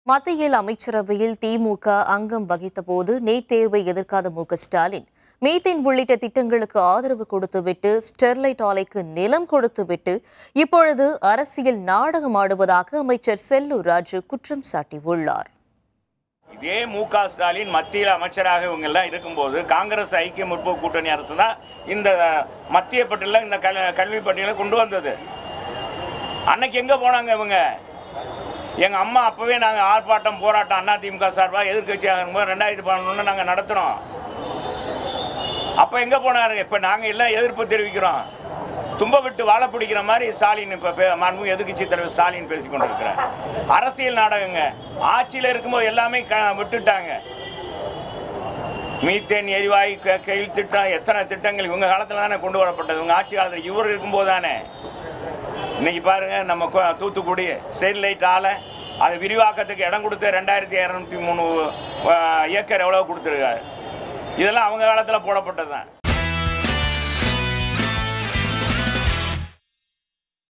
மத்தியில் அமைச்சரவையில் திமுக அங்கம் வகித்தபோது நீட் தேர்வை எதிர்க்காத மு க ஸ்டாலின் மீத்தேன் உள்ளிட்ட திட்டங்களுக்கு ஆதரவு கொடுத்துவிட்டு ஸ்டெர்லைட் ஆலைக்கு நிலம் கொடுத்துவிட்டு இப்பொழுது அரசியல் நாடகம் ஆடுவதாக அமைச்சர் செல்லூர் ராஜு குற்றம் சாட்டியுள்ளார் இதே மு க ஸ்டாலின் மத்தியில் அமைச்சராக இவங்க எல்லாம் இருக்கும்போது காங்கிரஸ் ஐக்கிய முற்போக்கு கூட்டணி அரசு தான் இந்த மத்திய பட்டியலில் இந்த கல் கல்வி பட்டியலை கொண்டு வந்தது அன்னைக்கு எங்கே போனாங்க இவங்க எங்கள் அம்மா அப்போவே நாங்கள் ஆர்ப்பாட்டம் போராட்டம் அண்ணா திமுக சார்பாக எதிர்கட்சியாக இருக்கும்போது ரெண்டாயிரத்தி பதினொன்று நாங்கள் நடத்துகிறோம் அப்போ எங்கே போனாரு இப்போ நாங்கள் எல்லாம் எதிர்ப்பு தெரிவிக்கிறோம் தும்ப விட்டு வாழ பிடிக்கிற மாதிரி ஸ்டாலின் இப்போ மாண்பு எதிர்க்கட்சி தலைவர் ஸ்டாலின் பேசி கொண்டிருக்கிறார் அரசியல் நாடகங்க ஆட்சியில் இருக்கும்போது எல்லாமே க விட்டுட்டாங்க மீத்தேன் எரிவாயு க- கையில் திட்டம் எத்தனை திட்டங்கள் இவங்க காலத்தில் தானே கொண்டு வரப்பட்டது இவங்க ஆட்சி காலத்தில் இவர் இருக்கும்போது தானே இன்னைக்கு பாருங்க நம்ம கோ- தூத்துக்குடி ஸ்டெர்லைட் ஆலை அது விரிவாக்கத்துக்கு இடம் கொடுத்து ரெண்டாயிரத்தி இரநூத்தி மூணு அஹ், ஏக்கர் எவ்வளோ கொடுத்துருக்காரு இதெல்லாம் அவங்க காலத்தில் போடப்பட்டது தான்